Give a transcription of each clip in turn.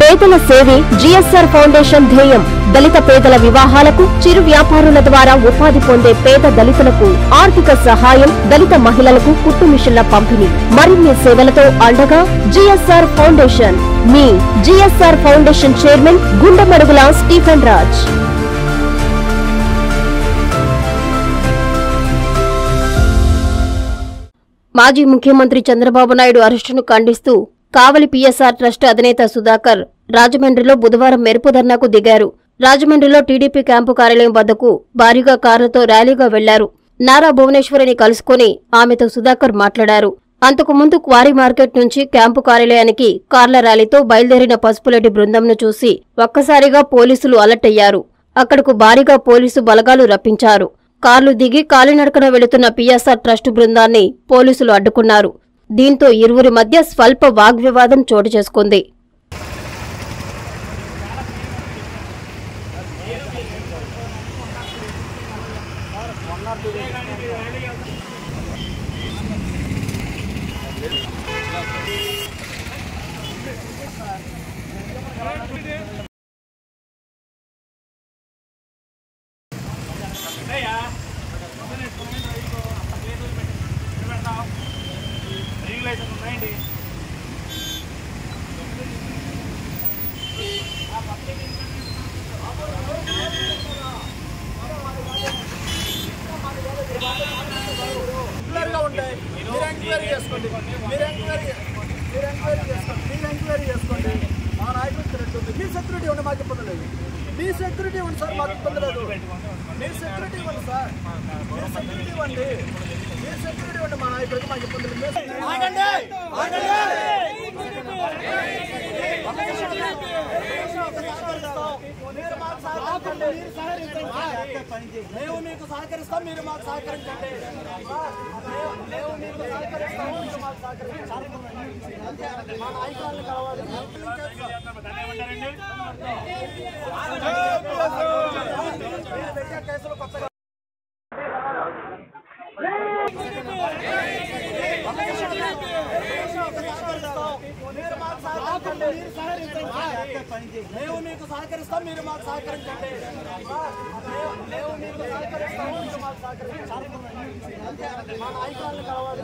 పేదల సేవే GSR foundation ధ్యేయం దళిత పేదల వివాహాలకు చిరు వ్యాపారుల ద్వారా ఉపాధి పొందే పేద దళితులకు ఆర్థిక సహాయం దళిత మహిళలకు కుట్టు మిషన్ల పంపిణీ మరిన్ని సేవలతో అండగా జిఎస్ఆర్ ఫౌండేషన్ మీ GSR foundation chairman Gundemadugula Stephen Raj మాజీ ముఖ్యమంత్రి చంద్రబాబు నాయుడు అరెస్టును ఖండిస్తూ కావలి పీఎస్ఆర్ ట్రస్ట్ అధినేత సుధాకర్ రాజమండ్రిలో బుధవారం మెరుపు ధర్నాకు దిగారు రాజమండ్రిలో టీడీపీ క్యాంపు కార్యాలయం వద్దకు భారీగా కార్లతో ర్యాలీగా వెళ్లారు నారా భువనేశ్వరిని కలుసుకుని ఆమెతో సుధాకర్ మాట్లాడారు అంతకుముందు క్వారీ మార్కెట్ నుంచి క్యాంపు కార్యాలయానికి కార్ల ర్యాలీతో బయలుదేరిన పసుపులెడ్డి బృందంను చూసి ఒక్కసారిగా పోలీసులు అలర్ట్ అయ్యారు అక్కడకు భారీగా పోలీసు బలగాలు రప్పించారు కార్లు దిగి కాలినడకన వెళుతున్న పీఎస్ఆర్ ట్రస్టు బృందాన్ని పోలీసులు అడ్డుకున్నారు దీంతో ఇరువురి మధ్య స్వల్ప వాగ్వివాదం చోటు చేసుకుంది రెగ్యులర్గా ఉంటాయి మీరు ఎంక్వైరీ చేసుకోండి మీరు ఎంక్వైరీ మీరు ఎంక్వైరీ చేసుకోండి మీరు ఎంక్వైరీ చేసుకోండి మా నాయకుడు ఇచ్చినట్టు ఉంది మీ సెక్యూరిటీ ఇవ్వండి మాకు ఇబ్బంది లేదు మీ సెక్యూరిటీ ఇవ్వండి సార్ మాకు ఇబ్బంది లేదు మీ సెక్యూరిటీ ఇవ్వండి సార్ మీరు సెక్యూరిటీ ఇవ్వండి మీరు సెక్యూరిటీ ఇవ్వండి మా నాయకుడికి మాకు ఇబ్బంది లేదు ఆగండి మీరు మాకు సహకరించండి మేము మీకు సహకరిస్తాం మీరు మాకు సహకరించండి మేము- మేము మీకు సహకరిస్తాం మీరు మాకు సహకరించండి మా నాయకులు కావాలి మీరు పెట్టే కేసులు కొత్తగా మీరు మాకు సహకరించండి మేము మీకు సహకరిస్తాం మీరు మాకు సహకరించండి మేము- మేము మీకు సహకరిస్తాం మీరు మాకు సహకరించండి మా నాయకులు కావాలి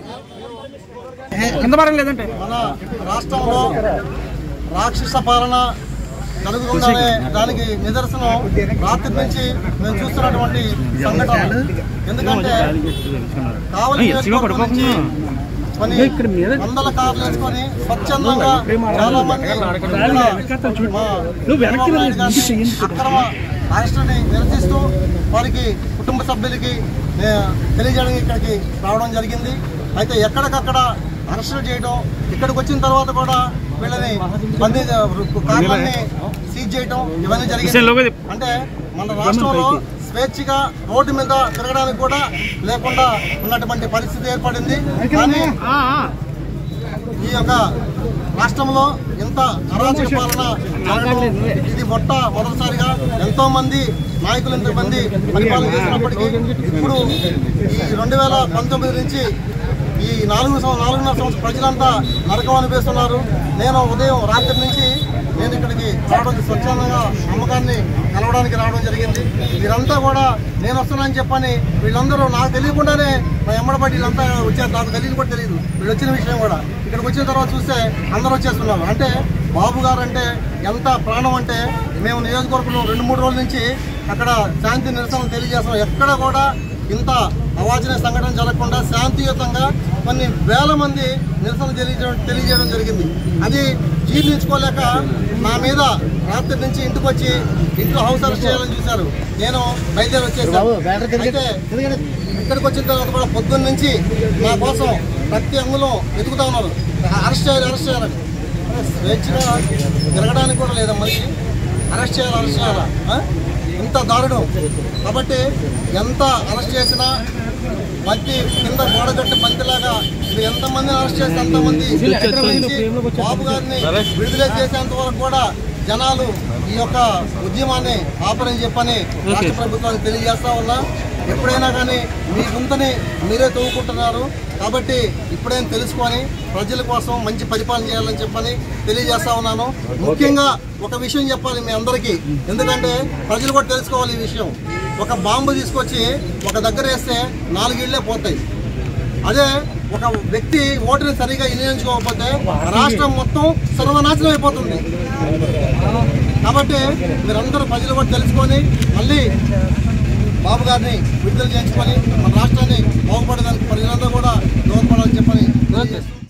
మన రాష్ట్రంలో రాక్షస పాలన కలుగుతుందనే దానికి నిదర్శనం రాత్రి నుంచి మేము చూస్తున్నటువంటి సంఘటన ఎందుకంటే కావలి నియోజకవర్గం నుంచి కొన్ని వందల కార్లు వేసుకొని స్వచ్ఛందంగా చాలా మంది ఇక్కడ మా చంద్రబాబు నాయుడు గారిని అక్రమ అరెస్టుని నిరసిస్తూ వారికి కుటుంబ సభ్యులకి ఏ, తెలియజేయడానికి ఇక్కడికి రావడం జరిగింది అయితే ఎక్కడికక్కడ అరెస్టులు చేయడం ఇక్కడికి వచ్చిన తర్వాత కూడా వీళ్ళని బందీ కార్లన్నీ సీజ్ చేయడం ఇవన్నీ జరిగింది అంటే మన రాష్ట్రంలో స్వేచ్ఛగా రోడ్డు మీద తిరగడానికి కూడా లేకుండా ఉన్నటువంటి పరిస్థితి ఏర్పడింది కానీ ఈ యొక్క రాష్ట్రంలో ఇంత అరాచక పాలన జరగడం ఇది మొట్ట మొదటిసారిగా ఎంతో మంది నాయకులు ఇంతమంది పరిపాలన చేసినప్పటికీ ఇప్పుడు ఈ రెండు వేల పంతొమ్మిది నుంచి ఈ నాలుగు సం- నాలుగున్నర సంవత్సరం ప్రజలంతా నరకం అనిపిస్తున్నారు నేను ఉదయం రాత్రి నుంచి నేను ఇక్కడికి రావడం స్వచ్ఛందంగా అమ్మకాన్ని కలవడానికి రావడం జరిగింది వీరంతా కూడా నేను వస్తున్నానని చెప్పని వీళ్ళందరూ నాకు తెలియకుండానే నా ఎమ్మడబడి వీళ్ళంతా వచ్చారు నాకు తెలియదు కూడా తెలియదు వీళ్ళు వచ్చిన విషయం కూడా ఇక్కడికి వచ్చిన తర్వాత చూస్తే అందరూ వచ్చేస్తున్నారు అంటే బాబు గారు అంటే ఎంత ప్రాణం అంటే మేము నియోజకవర్గంలో రెండు మూడు రోజుల నుంచి అక్కడ శాంతి నిరసన తెలియజేస్తాం ఎక్కడ కూడా ఇంత అవాంఛనీయ సంఘటన జరగకుండా శాంతియుతంగా కొన్ని వేల మంది నిరసన తెలియజేయడం తెలియజేయడం జరిగింది అది జీర్ణించుకోలేక నా మీద రాత్రి నుంచి ఇంటికి వచ్చి ఇంట్లో హౌస్ అరెస్ట్ చేయాలని చూశారు నేను బయలుదేరి వచ్చేసాను అయితే ఇక్కడికి వచ్చిన తర్వాత కూడా పొద్దున్న నుంచి నా కోసం ప్రతి అంగుళం వెతుకుతా ఉన్నారు అరెస్ట్ చేయాలి అరెస్ట్ చేయాలని అరే, స్వేచ్ఛగా తిరగడానికి కూడా లేదా మనిషి అరెస్ట్ చేయాలి అరెస్ట్ చేయాలా ఆ? ఇంత దారుణం కాబట్టి ఎంత అరెస్ట్ చేసినా బంతి కింద గోడ కట్టి బంతిలాగా ఇది ఎంతమందిని అరెస్ట్ చేస్తే అంతమంది ఎక్రమించి బాబు గారిని విడుదల చేసేంత వరకు కూడా జనాలు ఈ యొక్క ఉద్యమాన్ని ఆపరని చెప్పని రాష్ట్ర ప్రభుత్వానికి తెలియజేస్తా ఉన్నా ఎప్పుడైనా కానీ మీ గుంతని మీరే తవ్వుకుంటున్నారు కాబట్టి ఇప్పుడైనా తెలుసుకొని ప్రజల కోసం మంచి పరిపాలన చేయాలని చెప్పని తెలియజేస్తా ఉన్నాను ముఖ్యంగా ఒక విషయం చెప్పాలి మీ అందరికీ ఎందుకంటే ప్రజలు కూడా తెలుసుకోవాలి ఈ విషయం ఒక బాంబు తీసుకొచ్చి ఒక దగ్గర వేస్తే నాలుగిళ్లే పోతాయి అదే ఒక వ్యక్తి ఓటుని సరిగా వినియోగించుకోకపోతే రాష్ట్రం మొత్తం సర్వనాశనం అయిపోతుంది కాబట్టి మీరందరూ ప్రజలు కూడా తెలుసుకొని మళ్ళీ బాబు గారిని విడుదల చేయించుకొని మన రాష్ట్రాన్ని బాగుపడేదానికి ప్రజలందరూ కూడా దోహదపడాలని చెప్పని తెలియజేస్తున్నాను.